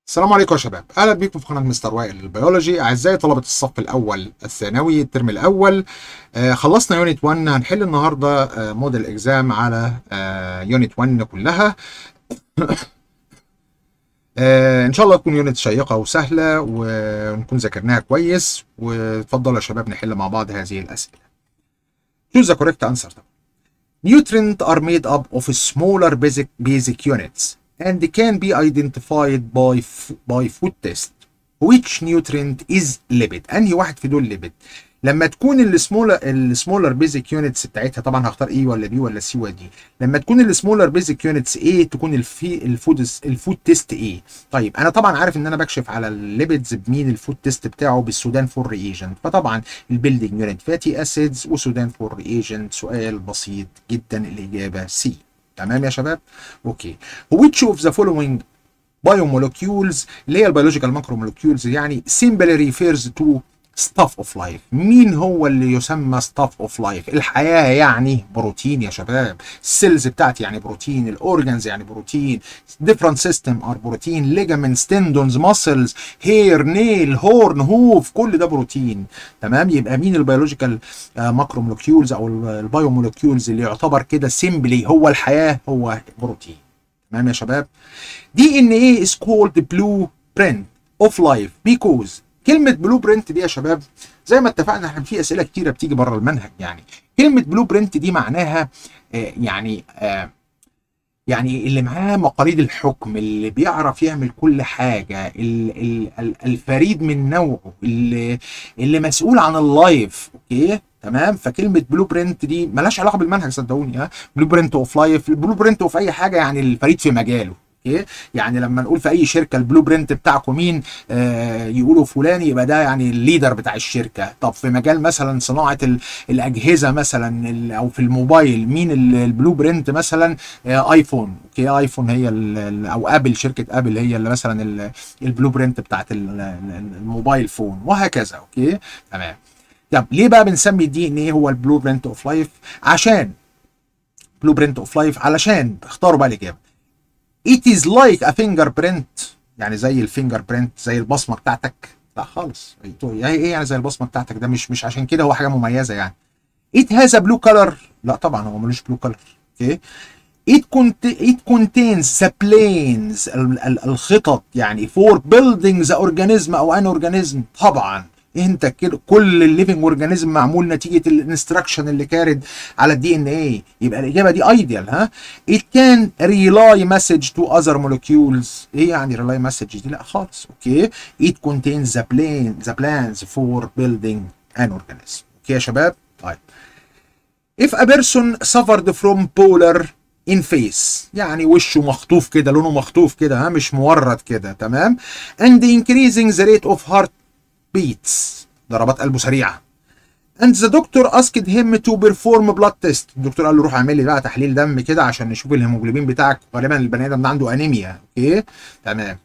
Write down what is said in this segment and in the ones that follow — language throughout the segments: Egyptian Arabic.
السلام عليكم يا شباب اهلا بيكم في قناه مستر وائل للبيولوجي اعزائي طلبه الصف الاول الثانوي الترم الاول آه خلصنا يونت 1 هنحل النهارده آه موديل اكزام على آه يونت 1 كلها آه ان شاء الله تكون يونت شيقه وسهله ونكون ذاكرناها كويس وتفضلوا يا شباب نحل مع بعض هذه الاسئله choose the correct answer Nutrients are made up of smaller basic basic units and can be identified by by food test. Which nutrient is lipid؟ أنهي واحد في دول lipid؟ لما تكون السمولر السمولر بيزك يونتس بتاعتها طبعا هختار اي ولا بي ولا سي ولا دي لما تكون السمولر بيزك يونتس ايه تكون الفي الفود الفود تيست ايه طيب انا طبعا عارف ان انا بكشف على الليبيدز بمين الفود تيست بتاعه بالسودان فور ريجنت فطبعا البيلدينج يونت فاتي اسيدز وسودان فور ريجنت سؤال بسيط جدا الاجابه سي تمام يا شباب اوكي which of the following biomolecules اللي هي البيولوجيكال ماكرومولكيولز يعني simply refers to stuff of life مين هو اللي يسمى stuff of life الحياة يعني بروتين يا شباب السيلز بتاعتي يعني بروتين الاورجنز يعني بروتين different system are بروتين ligaments tendons muscles hair nail horn hoof كل ده بروتين تمام يبقى مين البيولوجيكال ماكرومولكيولز او البايومولكيولز اللي يعتبر كده سيمبلي هو الحياة هو بروتين تمام يا شباب دي ان ايه is called blueprint of life because كلمة بلو برنت دي يا شباب زي ما اتفقنا احنا في اسئله كتيره بتيجي بره المنهج يعني كلمة بلو برنت دي معناها آه يعني آه يعني اللي معاه مقاليد الحكم اللي بيعرف يعمل كل حاجة الفريد من نوعه اللي, اللي مسؤول عن اللايف اوكي تمام فكلمه بلو برنت دي ملهاش علاقه بالمنهج صدقوني ها بلو برنت اوف لايف البلو برنت اوف اي حاجه يعني الفريد في مجاله اوكي يعني لما نقول في اي شركه البلو برنت بتاعكم مين آه يقولوا فلان يبقى ده يعني الليدر بتاع الشركه طب في مجال مثلا صناعه الاجهزه مثلا او في الموبايل مين البلو برنت مثلا آه ايفون اوكي ايفون هي او ابل شركه ابل هي اللي مثلا البلو برنت بتاعت الموبايل فون وهكذا اوكي تمام طب ليه بقى بنسمي الدي ان ايه هو البلو برنت اوف لايف عشان بلو برنت اوف لايف علشان اختاروا بقى الاجابه it is like a fingerprint يعني زي الفينجر برنت زي البصمه بتاعتك لا خالص ايه يعني زي البصمه بتاعتك ده مش مش عشان كده هو حاجه مميزه يعني it has a blue color لا طبعا هو ملوش بلو كلر اوكي it, cont it contains the planes الخطط يعني for building the organism او an organism طبعا انت كده كل الليفنج اورجانيزم معمول نتيجه الانستراكشن اللي كارد على الدي ان ايه يبقى الاجابه دي ايديال ها it can rely message to other molecules ايه يعني rely message دي لا خالص اوكي it contains the plan the plans for building an organism اوكي يا شباب طيب if a person suffered from polar in face يعني وشه مخطوف كده لونه مخطوف كده ها مش مورد كده تمام and increasing the rate of heart beats ضربات قلبه سريعه and the doctor asked him to perform blood test الدكتور قال له روح اعمل لي بقى تحليل دم كده عشان نشوف الهيموجلوبين بتاعك غالبا البني ادم ده عنده انيميا اوكي تمام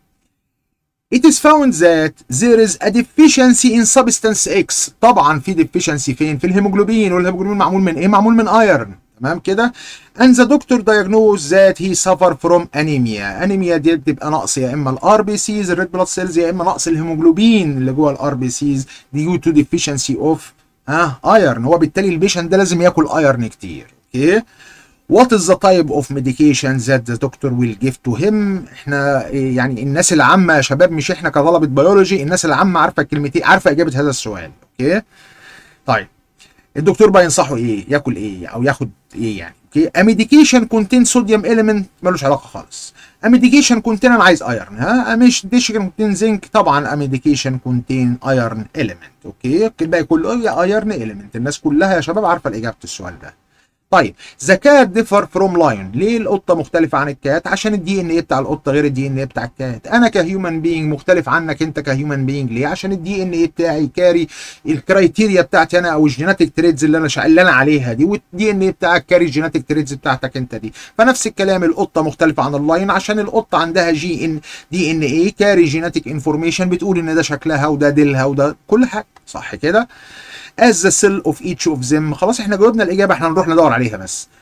It is found that there is a deficiency in substance X طبعا في deficiency فين في الهيموجلوبين والهيموجلوبين معمول من ايه معمول من ايرون تمام كده and the doctor diagnosed that he suffer from anemia anemia دي بتبقى نقص يا اما الار بي سيز الريد بلاد سيلز يا اما نقص الهيموجلوبين اللي جوه الار بي سيز due to deficiency of ها ايرن هو بالتالي البيشنت ده لازم ياكل ايرن كتير اوكي What is the type of medication that the doctor will give to him؟ احنا يعني الناس العامة يا شباب مش احنا كطلبة بيولوجي الناس العامة عارفة كلمتين عارفة إجابة هذا السؤال، اوكي؟ طيب الدكتور بقى ينصحه ايه؟ ياكل ايه؟ أو ياخد ايه يعني؟ اوكي؟ A medication contain sodium element ملوش علاقة خالص. A medication contain أنا عايز ايرن ها؟ A medication contain zinc طبعا a medication contain iron element، اوكي؟ الباقي كله يا ايرن element، الناس كلها يا شباب عارفة إجابة السؤال ده. طيب ذا كات ديفر فروم لاين ليه القطه مختلفه عن الكات عشان الدي ان ايه بتاع القطه غير الدي ان ايه بتاع الكات انا كهيومن بينج مختلف عنك انت كهيومن بينج ليه عشان الدي ان ايه بتاعي كاري الكرايتيريا بتاعتي انا او الجيناتيك تريدز اللي انا شع... اللي انا عليها دي والدي ان ايه بتاعك كاري الجيناتيك تريدز بتاعتك انت دي فنفس الكلام القطه مختلفه عن اللاين عشان القطه عندها جي ان دي ان ايه كاري جيناتيك انفورميشن بتقول ان ده شكلها وده ديلها وده كل حاجه صح كده as the cell of each of them خلاص احنا جاوبنا الاجابه احنا هنروح ندور عليها بس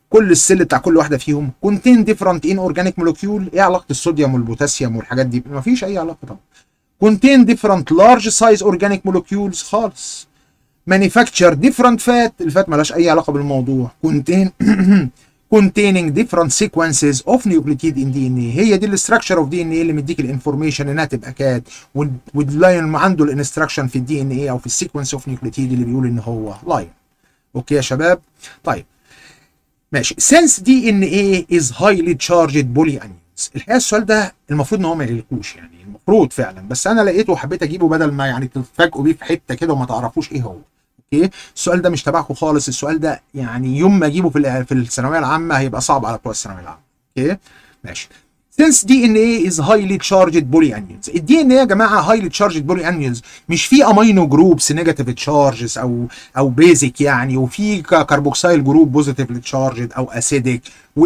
كل السل بتاع كل واحده فيهم كونتين ديفرنت ان اورجانيك مولكيول ايه علاقه الصوديوم والبوتاسيوم والحاجات دي مفيش اي علاقه طبعا كونتين ديفرنت لارج سايز اورجانيك مولكيولز خالص مانيفاكتشر ديفرنت فات الفات مالهاش اي علاقه بالموضوع كونتين containing different sequences of nucleotide in DNA هي دي الاستراكشر اوف دي ان ايه اللي مديك الانفورميشن انها تبقى كات واللاين عنده الانستراكشن في الدي ان ايه او في السيكونس اوف نيوكليتيد اللي بيقول ان هو لاين اوكي يا شباب طيب ماشي since DNA is highly charged polyanions الحقيقه السؤال ده المفروض ان هو ما يقلقوش يعني المفروض فعلا بس انا لقيته وحبيت اجيبه بدل ما يعني تتفاجئوا بيه في حته كده وما تعرفوش ايه هو اوكي السؤال ده مش تبعكم خالص السؤال ده يعني يوم ما اجيبه في في الثانويه العامه هيبقى صعب على بتوع الثانويه العامه اوكي ماشي since DNA is highly charged polyanions الدي ان ايه يا جماعه highly charged polyanions مش في امينو جروبس نيجاتيف تشارجز او او بيزك يعني وفي كربوكسيل جروب بوزيتيف تشارجد او اسيديك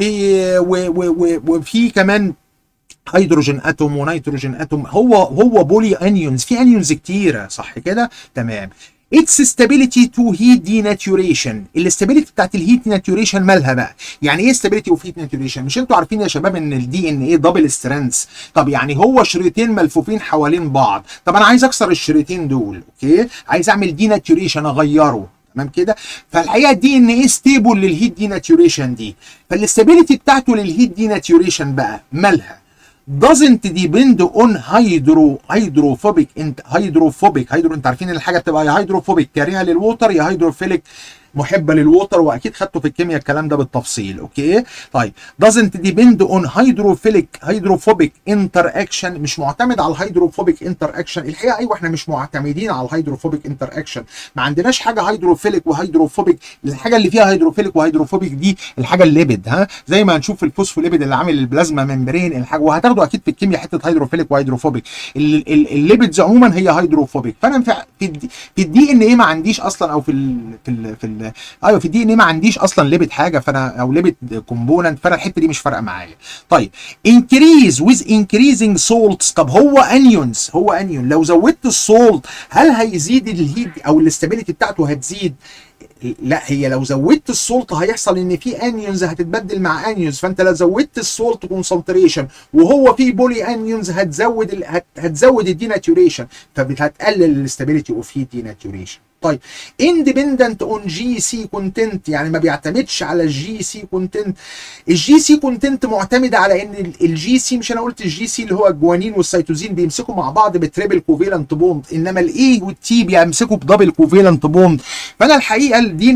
وفي كمان هيدروجين اتوم ونيتروجين اتوم هو هو بولي انيونز في انيونز كتيره صح كده تمام its stability to heat denaturation الاستابيليتي بتاعت الهيت ناتوريشن مالها بقى يعني ايه stability of heat denaturation مش انتوا عارفين يا شباب ان الدي ان ايه دبل سترينث طب يعني هو شريطين ملفوفين حوالين بعض طب انا عايز اكسر الشريطين دول اوكي عايز اعمل ديناتوريشن اغيره تمام كده فالحقيقه الدي ان ايه ستيبل للهيت ديناتوريشن دي فالاستابيليتي بتاعته للهيت ديناتوريشن بقى مالها doesn't depend on hydro hydrophobic انت hydrophobic هيدرو انت عارفين ان الحاجه بتبقى يا hydrophobic كارهه للووتر يا hydrophilic محبه للووتر واكيد خدتوا في الكيمياء الكلام ده بالتفصيل اوكي طيب doesn't depend on hydrophilic hydrophobic interaction مش معتمد على الهيدروفوبيك انتراكشن الحقيقه ايوه احنا مش معتمدين على الهيدروفوبيك انتراكشن ما عندناش حاجه هيدروفيليك وهيدروفوبيك الحاجه اللي فيها هيدروفيليك وهيدروفوبيك دي الحاجه الليبيد ها زي ما هنشوف في الفوسفوليبيد اللي عامل البلازما ممبرين الحاجه وهتاخدوا اكيد في الكيمياء حته هيدروفيليك وهيدروفوبيك الليبيدز عموما هي هيدروفوبيك فانا في في الدي ان ايه ما عنديش اصلا او في ال في ال في ال ايوه في الدي ان ايه ما عنديش اصلا ليبيد حاجه فانا او ليبيد كومبوننت فانا الحته دي مش فارقه معايا طيب انكريز ويز انكريزنج سولتس طب هو انيونز هو انيون لو زودت السولت هل هيزيد الهيد او الاستابيليتي بتاعته هتزيد لا هي لو زودت السولت هيحصل ان في انيونز هتتبدل مع انيونز فانت لو زودت السولت كونسنتريشن وهو في بولي انيونز هتزود ال... هت... هتزود الديناتوريشن فهتقلل الاستابيليتي اوف هيت ديناتوريشن طيب اندبندنت اون جي سي كونتنت يعني ما بيعتمدش على الجي سي كونتنت الجي سي كونتنت معتمده على ان الجي سي مش انا قلت الجي سي اللي هو الجوانين والسيتوزين بيمسكوا مع بعض بتريبل كوفيلنت بوند انما الاي والتي بيمسكوا بدبل كوفيلنت بوند فانا الحقيقه الدين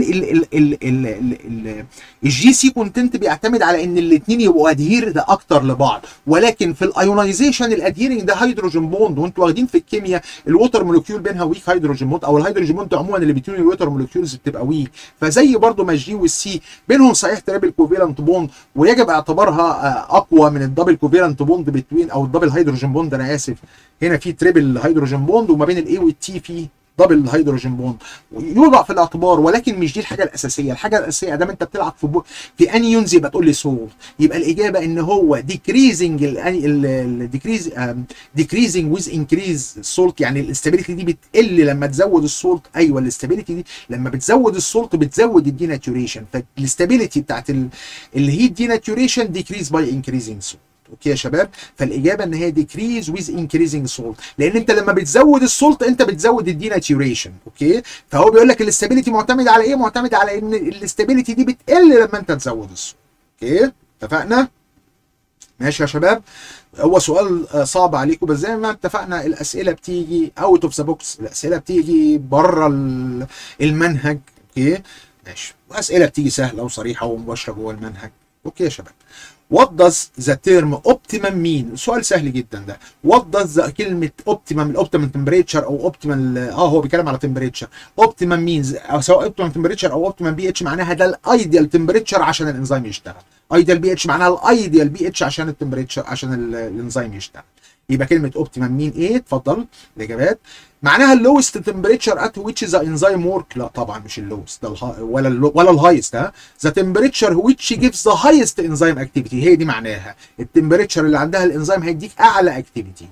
الجي سي كونتنت بيعتمد على ان الاثنين يبقوا ادهير ده اكتر لبعض ولكن في الايونايزيشن الادهيرنج ده هيدروجين بوند وانتوا واخدين في الكيمياء الووتر مولكيول بينها ويك هيدروجين بوند او الهيدروجين بوند عموما اللي بتون الوتر مولكيولز بتبقى ويك فزي برضو ما الجي والسي بينهم صحيح ترابل كوفيلنت بوند ويجب اعتبارها اقوى من الدبل كوفيلنت بوند بتوين او الدبل هيدروجين بوند انا اسف هنا في تريبل هيدروجين بوند وما بين الاي والتي في دبل هيدروجين بوند يوضع في الاعتبار ولكن مش دي الحاجه الاساسيه الحاجه الاساسيه دام انت بتلعب في بو في انيونز يبقى تقول لي سولت يبقى الاجابه ان هو ديكريزنج الديكريز ديكريزنج ويز انكريز سولت يعني الاستابيليتي دي بتقل لما تزود السولت ايوه الاستابيليتي دي لما بتزود السولت بتزود الديناتوريشن فالاستابيليتي بتاعت الهيت ديناتوريشن ديكريز باي انكريزنج سولت اوكي يا شباب فالاجابه ان هي ديكريز ويز انكريزنج سولت لان انت لما بتزود السولت انت بتزود الديناتوريشن اوكي فهو بيقول لك الاستابيليتي معتمد على ايه معتمد على ان الاستابيليتي دي بتقل لما انت تزود السولت اوكي اتفقنا ماشي يا شباب هو سؤال صعب عليكم بس زي ما اتفقنا الاسئله بتيجي اوت اوف ذا بوكس الاسئله بتيجي بره المنهج اوكي ماشي واسئله بتيجي سهله وصريحه ومباشره جوه المنهج اوكي يا شباب What does the term optimum mean؟ سؤال سهل جدا ده. What does the كلمة optimum الاوبتيمم temperature أو optimal اه هو بيتكلم على temperature. optimum means أو سواء optimum temperature أو optimum بي اتش معناها ده الايديال temperature عشان الانزيم يشتغل. ايديال بي اتش معناها الايديال بي اتش عشان التمبريتشر عشان الانزيم يشتغل. يبقى كلمة optimum مين ايه؟ اتفضل الإجابات. معناها اللوست تمبريتشر ات which ذا انزيم ورك لا طبعا مش اللوست ده الها ولا ال ولا الهايست ها ذا تمبريتشر which gives ذا هايست انزيم اكتيفيتي هي دي معناها التمبريتشر اللي عندها الانزيم هيديك اعلى اكتيفيتي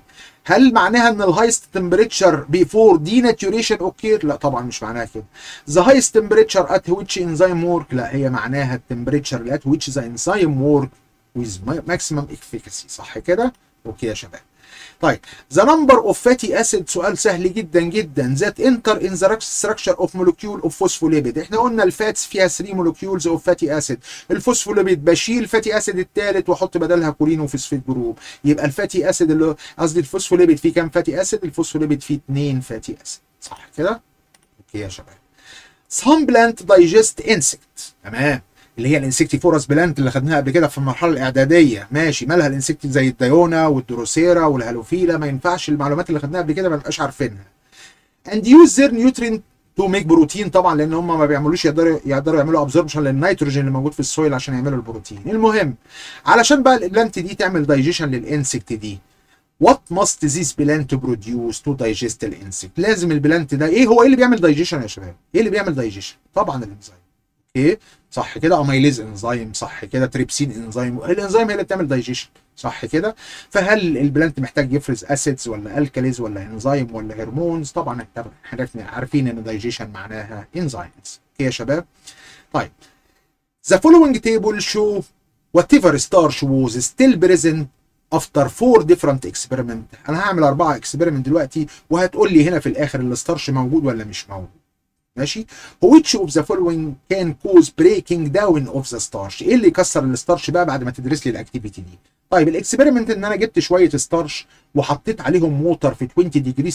هل معناها ان الهايست تمبريتشر بيفور دي ناتوريشن اوكير لا طبعا مش معناها كده ذا هايست تمبريتشر ات which انزيم ورك لا هي معناها التمبريتشر ات which ذا انزيم ورك with maximum efficacy صح كده اوكي يا شباب طيب the number of fatty acid سؤال سهل جدا جدا that enter in the structure of molecule of phospholipid احنا قلنا الفاتس فيها 3 molecules of fatty acid الفوسفوليبيد بشيل فاتي اسيد الثالث واحط بدلها كولين وفوسفيت جروب يبقى الفاتي اسيد اللي قصدي الفوسفوليبيد فيه كام فاتي اسيد الفوسفوليبيد فيه 2 فاتي اسيد صح كده اوكي يا شباب some plant digest insect تمام اللي هي الانسكتيفورس بلانت اللي خدناها قبل كده في المرحله الاعداديه ماشي مالها الانسكت زي الدايونا والدروسيرا والهالوفيلا ما ينفعش المعلومات اللي خدناها قبل كده ما نبقاش عارفينها and use their nutrient تو ميك بروتين طبعا لان هم ما بيعملوش يقدروا يقدروا يعملوا ابزوربشن للنيتروجين اللي موجود في السويل عشان يعملوا البروتين المهم علشان بقى البلانت دي تعمل دايجيشن للانسكت دي وات ماست ذيس بلانت بروديوس تو دايجست الانسكت لازم البلانت ده ايه هو ايه اللي بيعمل دايجيشن يا شباب ايه اللي بيعمل دايجيشن طبعا الانزيم اوكي صح كده اميليز انزيم صح كده تريبسين انزيم الانزيم هي اللي بتعمل دايجيشن صح كده فهل البلانت محتاج يفرز اسيدز ولا الكاليز ولا انزيم ولا هرمونز طبعا احنا عارفين ان دايجيشن معناها انزيمز اوكي يا شباب طيب The following table show whatever starch was still present after four different experiment انا هعمل اربعه اكسبيرمنت دلوقتي وهتقول لي هنا في الاخر الستارش موجود ولا مش موجود ماشي which of the following can cause breaking down of the starch ايه اللي يكسر الستارش بقى بعد ما تدرس لي الاكتيفيتي دي طيب الاكسبيرمنت ان انا جبت شويه ستارش وحطيت عليهم ووتر في 20 ديجري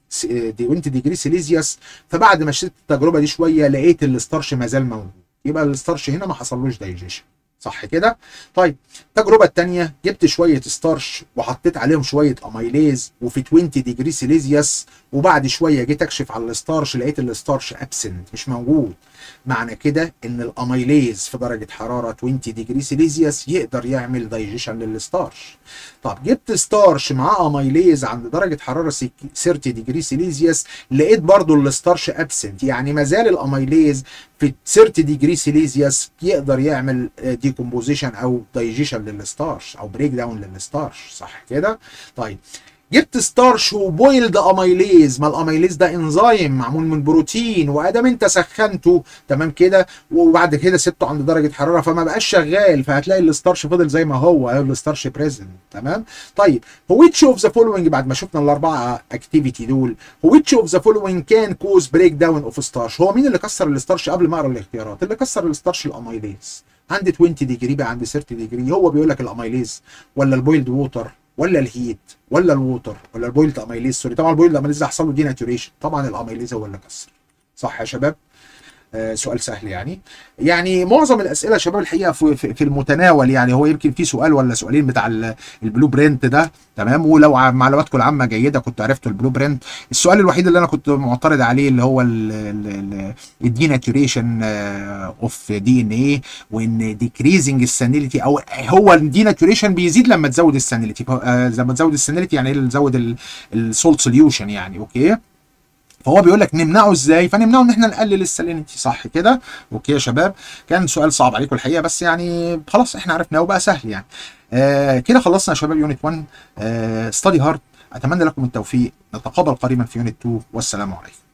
20 ديجري سيليزيوس فبعد ما شفت التجربه دي شويه لقيت الستارش ما زال موجود يبقى الستارش هنا ما حصلوش دايجيشن صح كده طيب التجربه الثانيه جبت شويه ستارش وحطيت عليهم شويه اميليز وفي 20 ديجري سيليزيوس وبعد شويه جيت اكشف على الستارش لقيت الستارش ابسنت مش موجود معنى كده ان الاميليز في درجه حراره 20 ديجري سيليزيوس يقدر يعمل دايجيشن للستارش طب جبت ستارش معاه اميليز عند درجه حراره 30 ديجري سيليزيوس لقيت برضو الستارش ابسنت يعني ما زال الاميليز في 30 ديجري سيليزيوس يقدر يعمل ديكومبوزيشن او دايجيشن للستارش او بريك داون للستارش صح كده طيب جبت ستارش وبويلد اميليز ما الاميليز ده انزيم معمول من بروتين وادام انت سخنته تمام كده وبعد كده سبته عند درجه حراره فما بقاش شغال فهتلاقي الستارش فضل زي ما هو الستارش بريزنت تمام طيب which اوف ذا فولوينج بعد ما شفنا الاربعه اكتيفيتي دول which اوف ذا فولوينج كان كوز بريك داون اوف ستارش هو مين اللي كسر الستارش قبل ما اقرا الاختيارات اللي كسر الستارش الاميليز عند 20 ديجري بقى عند 30 ديجري هو بيقول لك الاميليز ولا البويلد ووتر ولا الهيت ولا الووتر ولا البويلد اميليز سوري طبعا البويلد اميليز ده حصل له دي ناتوريشن طبعا الاميليز هو اللي كسر صح يا شباب آه سؤال سهل يعني يعني معظم الاسئله يا شباب الحقيقه في, في, في المتناول يعني هو يمكن في سؤال ولا سؤالين بتاع البلو برنت ده تمام ولو معلوماتكم العامه جيده كنت عرفتوا البلو برنت السؤال الوحيد اللي انا كنت معترض عليه اللي هو الدي ناتوريشن اوف دي ان ايه وان ديكريزنج السانيليتي او هو الدي ناتوريشن بيزيد لما تزود السانيليتي آه لما تزود السانيليتي يعني ايه تزود السولت سوليوشن يعني اوكي فهو بيقول لك نمنعه ازاي فنمنعه ان احنا نقلل السالينيتي صح كده اوكي يا شباب كان سؤال صعب عليكم الحقيقه بس يعني خلاص احنا عرفناه وبقى سهل يعني آه كده خلصنا يا شباب يونت 1 ستادي هارد اتمنى لكم التوفيق نتقابل قريبا في يونت 2 والسلام عليكم